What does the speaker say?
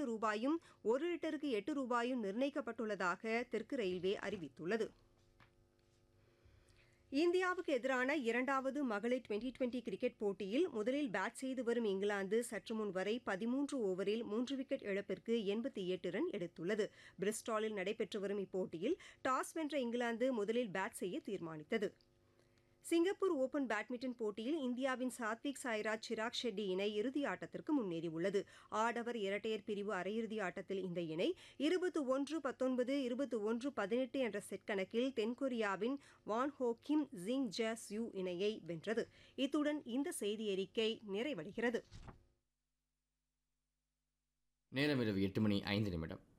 ரூபாயும் ஒரு லிட்டருக்கு எட்டு ரூபாயும் நிர்ணயிக்கப்பட்டுள்ளதாக தெற்கு ரயில்வே அறிவித்துள்ளது இந்தியாவுக்கு எதிரான இரண்டாவது மகளிர் டுவெண்டி டுவெண்டி கிரிக்கெட் போட்டியில் முதலில் பேட் செய்து வரும் இங்கிலாந்து சற்று முன் வரை பதிமூன்று ஓவரில் மூன்று விக்கெட் இழப்பிற்கு எண்பத்தி எட்டு ரன் எடுத்துள்ளது பிரிஸ்டாலில் நடைபெற்று வரும் இப்போட்டியில் டாஸ் வென்ற இங்கிலாந்து முதலில் பேட் செய்ய தீர்மானித்தது சிங்கப்பூர் ஓபன் பேட்மிண்டன் போட்டியில் இந்தியாவின் சாத்விக் சாய்ராஜ் சிராக் ஷெட்டி இணை இறுதி ஆட்டத்திற்கு முன்னேறியுள்ளது ஆடவர் இரட்டையர் பிரிவு அரையிறுதி ஆட்டத்தில் இந்த இணை இருபத்து ஒன்று பத்தொன்பது இருபத்து ஒன்று பதினெட்டு என்ற செட் கணக்கில் தென்கொரியாவின் வான் ஹோ கிம் ஜிங் ஜஸ் யூ இணையை வென்றது இத்துடன் இந்த செய்தி அறிக்கை நிறைவடைகிறது நேரம் இரவு எட்டு மணி ஐந்து நிமிடம்